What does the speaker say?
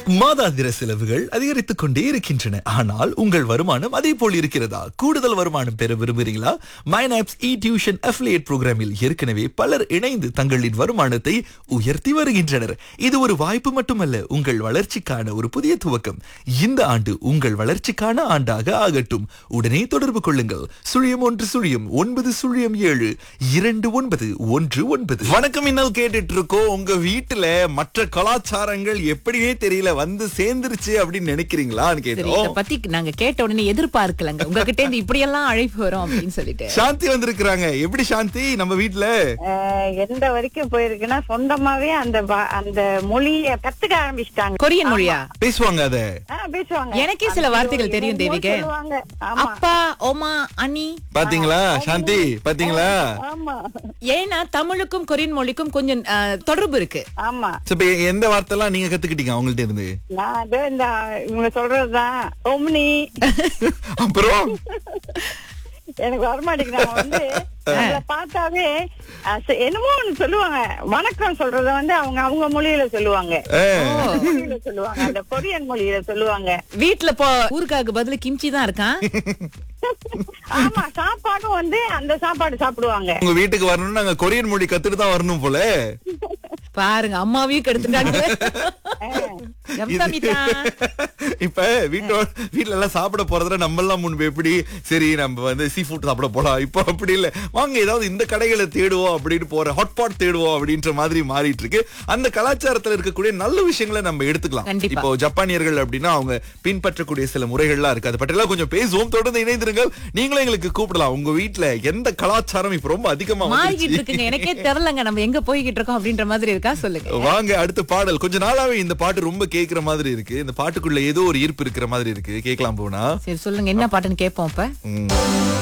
மாதாந்திர செலவுகள் அதிகரித்துக் கொண்டே இருக்கின்றன ஆனால் உங்கள் வருமானம் அதே போல் இருக்கிறதா கூடுதல் வருமானம் பெற விரும்புகிறீங்களா மைனாப்ஸ் இ டியூஷன் அஃபிலியேட் புரோகிராமில் ஏற்கனவே பலர் இணைந்து தங்களின் வருமானத்தை உயர்த்தி வருகின்றனர் இது ஒரு வாய்ப்பு மட்டுமல்ல உங்கள் வளர்ச்சிக்கான ஒரு புதிய துவக்கம் இந்த ஆண்டு உங்கள் வளர்ச்சிக்கான ஆண்டாக ஆகட்டும் உடனே தொடர்பு கொள்ளுங்கள் சுழியம் ஒன்று சுழியம் ஒன்பது சுழியம் ஏழு இரண்டு ஒன்பது ஒன்று ஒன்பது வணக்கம் இன்னல் கேட்டுட்டு இருக்கோம் உங்க வீட்டுல மற்ற கலாச்சாரங்கள் எப்படியே தெரியல வந்து சேர்ந்துருச்சு அப்படின்னு நினைக்கிறீங்களான்னு சரி கேட்டோம் இத பத்தி நாங்க கேட்ட உடனே எதிர்பார்க்கலங்க உங்ககிட்ட இருந்து இப்படி எல்லாம் அழைப்பு வரும் அப்படின்னு சொல்லிட்டு சாந்தி வந்திருக்கிறாங்க எப்படி சாந்தி நம்ம வீட்ல ஆஹ் எந்த வரைக்கும் போயிருக்குன்னா சொந்தமாவே அந்த பா- அந்த மொழிய கத்துக்க ஆரம்பிச்சிட்டாங்க கொரியன் மொழியா பேசுவாங்க அத பேசுவாங்க எனக்கே சில வார்த்தைகள் தெரியும் என்னமோ தேவிகா. சொல்லுவாங்க. ஆமா அப்பா ஓமா அனி பாத்தீங்களா சாந்தி பாத்தீங்களா ஆமா ஏன்னா தமிழுக்கும் கொரியன் மொழிக்கும் கொஞ்சம் ஆ, தொடர்பு இருக்கு ஆமா சரி, இப்ப எந்த வார்த்தை எல்லாம் நீங்க கத்துக்கிட்டீங்க அவங்கள்ட்ட இருந்து நான் அது இந்த இவங்க சொல்றதுதான் ஒம்னி அப்புறம் எனக்கு வரமாட்டேங்குது அவங்க வந்து அவங்கள பார்த்தாவே அஹ், ச- என்னமோ ஒண்ணு சொல்லுவாங்க வணக்கம் சொல்றத வந்து அவங்க அவங்க மொழியில சொல்லுவாங்க அவங்க மொழியில சொல்லுவாங்க அந்த கொரியன் மொழியில சொல்லுவாங்க வீட்டுல போ ஊருக்காக்கு பதிலு கிம்ச்சி தான் இருக்கான் ஆமா சாப்பாடும் வந்து அந்த சாப்பாடு சாப்பிடுவாங்க உங்க வீட்டுக்கு வரணும்னு நாங்க கொரியன் மொழி கத்துட்டு தான் வரணும் போல பாருங்க அம்மாவையும் கெடுத்துட்டாங்க எம்சாமிதா. இப்ப வீட்டோட வீட்ல எல்லாம் சாப்பிட போறதுல நம்ம எல்லாம் முன்பு எப்படி சரி நம்ம வந்து சீ ஃபுட் சாப்பிட போலாம் இப்போ அப்படி இல்ல வாங்க ஏதாவது இந்த கடைகளை தேடுவோம் அப்படின்னு போற ஹாட்பாட் தேடுவோம் அப்படின்ற மாதிரி மாறிட்டு இருக்கு அந்த கலாச்சாரத்துல இருக்கக்கூடிய நல்ல விஷயங்களை நம்ம எடுத்துக்கலாம் கண்டிப்பா. இப்போ ஜப்பானியர்கள் அப்படின்னா அவங்க பின்பற்றக்கூடிய சில முறைகள்லாம் இருக்கு அதை பற்றியெல்லாம் கொஞ்சம் பேசுவோம் தொடர்ந்து இணைந்திருங்கள் நீங்களும் எங்களுக்கு கூப்பிடலாம் உங்க வீட்ல எந்த கலாச்சாரம் இப்ப ரொம்ப அதிகமா மாறிக்கிட்டு வந்துருச்சு? இருக்குங்க எனக்கே தெரியலங்க நம்ம எங்க போய்கிட்டு இருக்கோம் அப்படின்ற மாதிரி இருக்கா சொல்லுங்க வாங்க அடுத்த பாடல் கொஞ்ச நாளாவே இந்த பாட்டு ரொம்ப கேக்குற மாதிரி இருக்கு இந்த பாட்டுக்குள்ள ஏதோ ஒரு ஈர்ப்பு இருக்கிற மாதிரி இருக்கு கேட்கலாம் போனா சரி சொல்லுங்க என்ன பாட்டுன்னு கேட்போம் இப்ப ம்.